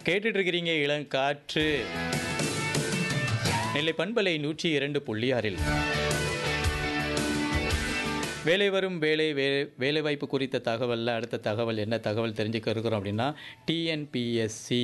கேட்டுட்டு இருக்கிறீங்க இளங்காற்று நெல்லை பண்பலை நூற்றி இரண்டு புள்ளி ஆறில் வேலை வரும் வேலை வே வேலைவாய்ப்பு குறித்த தகவலில் அடுத்த தகவல் என்ன தகவல் தெரிஞ்சுக்க இருக்கிறோம் அப்படின்னா டிஎன்பிஎஸ்சி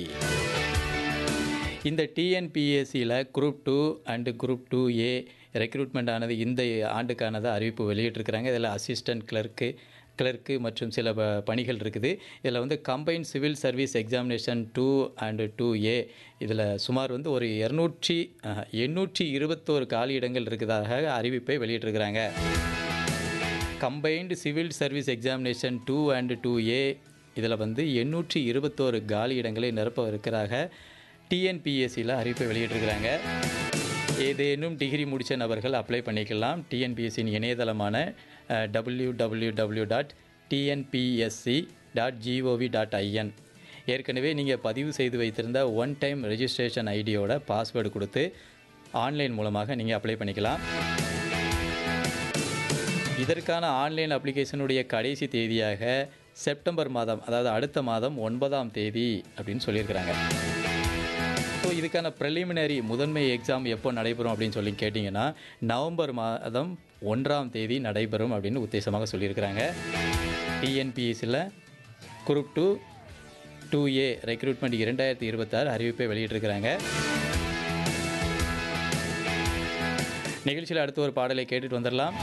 இந்த டிஎன்பிஎஸ்சியில் group two and group two A recruitment ஆனது இந்த ஆண்டுக்கானது அறிவிப்பு வெளியிட்டிருக்கிறாங்க இதில் அசிஸ்டன்ட் கிளர்க்கு கிளர்க்கு மற்றும் சில ப பணிகள் இருக்குது இதில் வந்து combine civil service examination two and two A இதில் சுமார் வந்து ஒரு இரநூற்றி எண்ணூற்றி இருபத்தோரு காலியிடங்கள் இருக்கிறதாக அறிவிப்பை வெளியிட்டிருக்கிறாங்க combined civil service examination two and two A இதில் வந்து எண்ணூற்றி இருபத்தோரு காலி இடங்களை நிரப்ப இருக்கிறாக டிஎன்பிஎஸ்சியில் அறிவிப்பை வெளியிட்டிருக்கிறாங்க ஏதேனும் டிகிரி முடித்த நபர்கள் அப்ளை பண்ணிக்கலாம் டிஎன்பிஎஸ்சியின் இணையதளமான W W W dot TNPSC dot GOV dot IN ஏற்கனவே நீங்கள் பதிவு செய்து வைத்திருந்த ஒன் டைம் ரெஜிஸ்ட்ரேஷன் ஐடியோட பாஸ்வேர்டு கொடுத்து ஆன்லைன் மூலமாக நீங்கள் அப்ளை பண்ணிக்கலாம் இதற்கான ஆன்லைன் அப்ளிகேஷனுடைய கடைசி தேதியாக செப்டம்பர் மாதம் அதாவது அடுத்த மாதம் ஒன்பதாம் தேதி அப்படின்னு சொல்லியிருக்கிறாங்க ஸோ இதுக்கான ப்ரிலிமினரி முதன்மை எக்ஸாம் எப்போ நடைபெறும் அப்படின்னு சொல்லி கேட்டிங்கன்னா நவம்பர் மாதம் ஒன்றாம் தேதி நடைபெறும் அப்படின்னு உத்தேசமாக சொல்லியிருக்கிறாங்க டிஎன்பிஎஸ்சியில் group two two A recruitment இரண்டாயிரத்தி இருபத்தாறு அறிவிப்பை வெளியிட்டிருக்கிறாங்க நிகழ்ச்சியில் அடுத்து ஒரு பாடலை கேட்டுட்டு வந்துடலாம்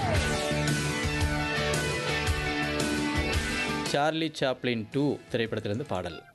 சார்லி சாப்ளின் டூ திரைப்படத்திலிருந்து பாடல்